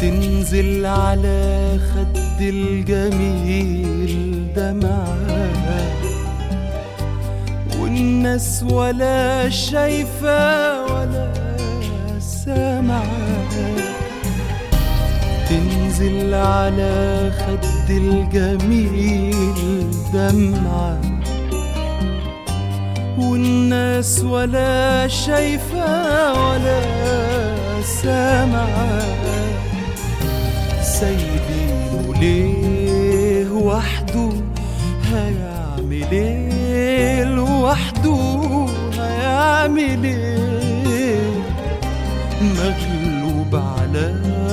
تنزل على خد الجميل دمعة والناس ولا شايفة ولا سامعة تنزل على خد الجميل دمعة والناس ولا شايفة ولا سامعة سايبينه ليه وحده هيعمل ايه لوحده هيعمل ايه مغلوب على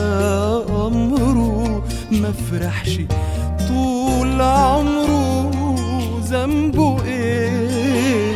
امره ما فرحش طول عمره ذنبه ايه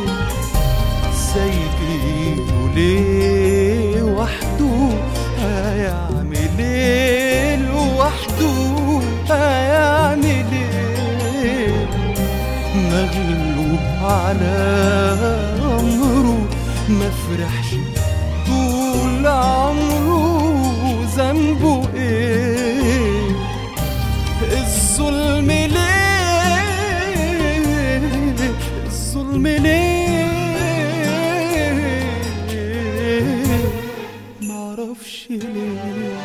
سايبينه ليه وحده هيعمل ايه لوحده هيعمل ايه مغلوب على امره ما فرحش طول عمره ذنبه ايه الظلم ليه الظلم ليه معرفش ليه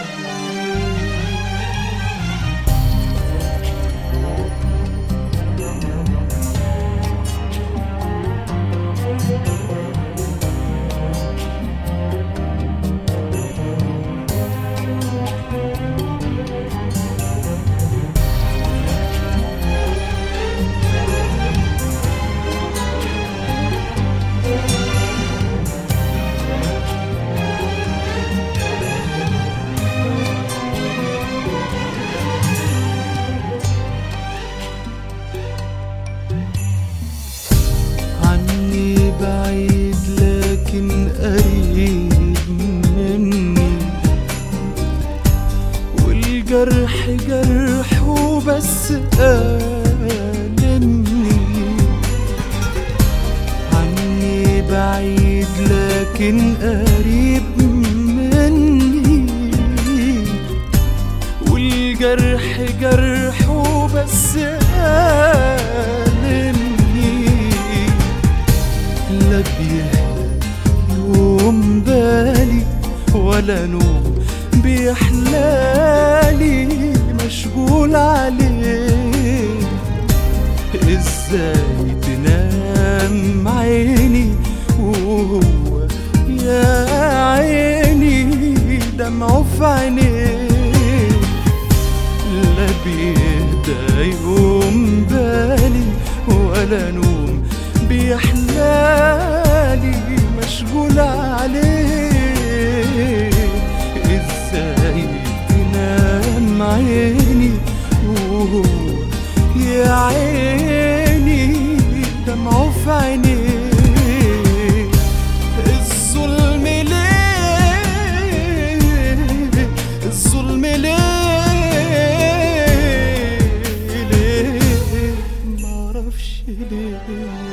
عني بعيد لكن قريب مني والجرح جرحه بس ألمني عني بعيد لكن قريب مني والجرح جرحه بس ألمني لا بيهدى يوم بالي ولا نوم بيحلالي مشغول عليه ازاي تنام عيني وهو يا عيني دمعه في عينيه لا بيهدى يوم بالي ولا نوم بيحلالي مشغول عليه ازاي تنام عيني وهو يا عيني دمعه في عينيه الظلم ليه الظلم ليه ليه معرفش ليه